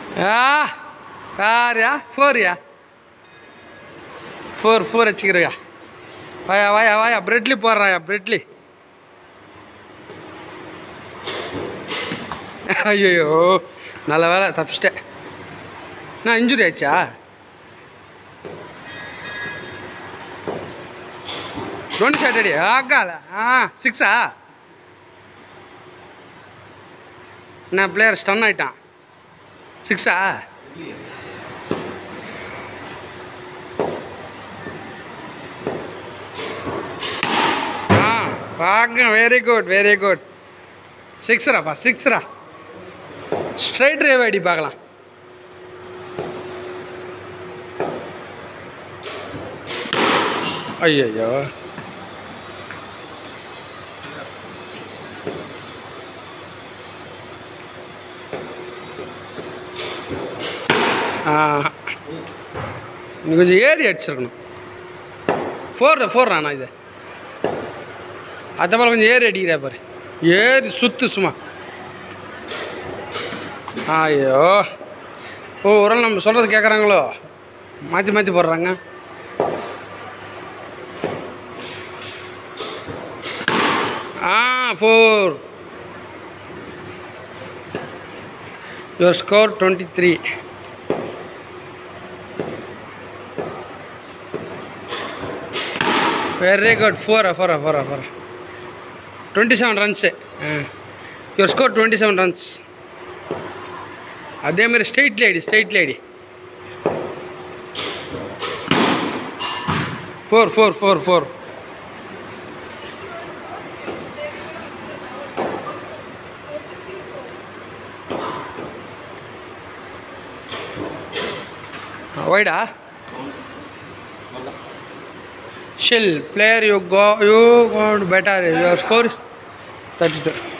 ஆ யாருயா ஃபோர்யா four four வச்சுக்கிறியா வாயா வாயா வாயா பிரெட்லி போடுறாயா பிரெட்லி ஐயோ நல்ல வேலை தப்பிச்சிட்டேன் நான் இன்ஜுரி ஆச்சா రెండు సాటర్డే ఆగాల సిక్సా నా ప్లేయర్ స్టన్ ஆயிட்டான் சிக்ஸா ஆ பாங்க வெரி குட் வெரி குட் சிக்ஸராப்பா சிக்ஸரா ஸ்ட்ரைட் ட்ரைவ் அடி பார்க்கலாம் ஐயோ ஆ நீ கொஞ்சம் ஏறி அடிச்சிருக்கணும் ஃபோர் ஃபோர் ராண்ணா இது அதை போல் கொஞ்சம் ஏறி அடிக்கிறா பாரு ஏறி சுத்து சும்மா ஐயோ ஓ ஒரு நாள் நம்ம சொல்கிறது கேட்குறாங்களோ மாற்றி மாற்றி போடுறாங்க ஆ four your score twenty three very good four four four four twenty seven runs your score twenty seven runs அதேமாதிரி straight lady straight lady four four four four వైడా షిల్ player you go you good better your score thirty two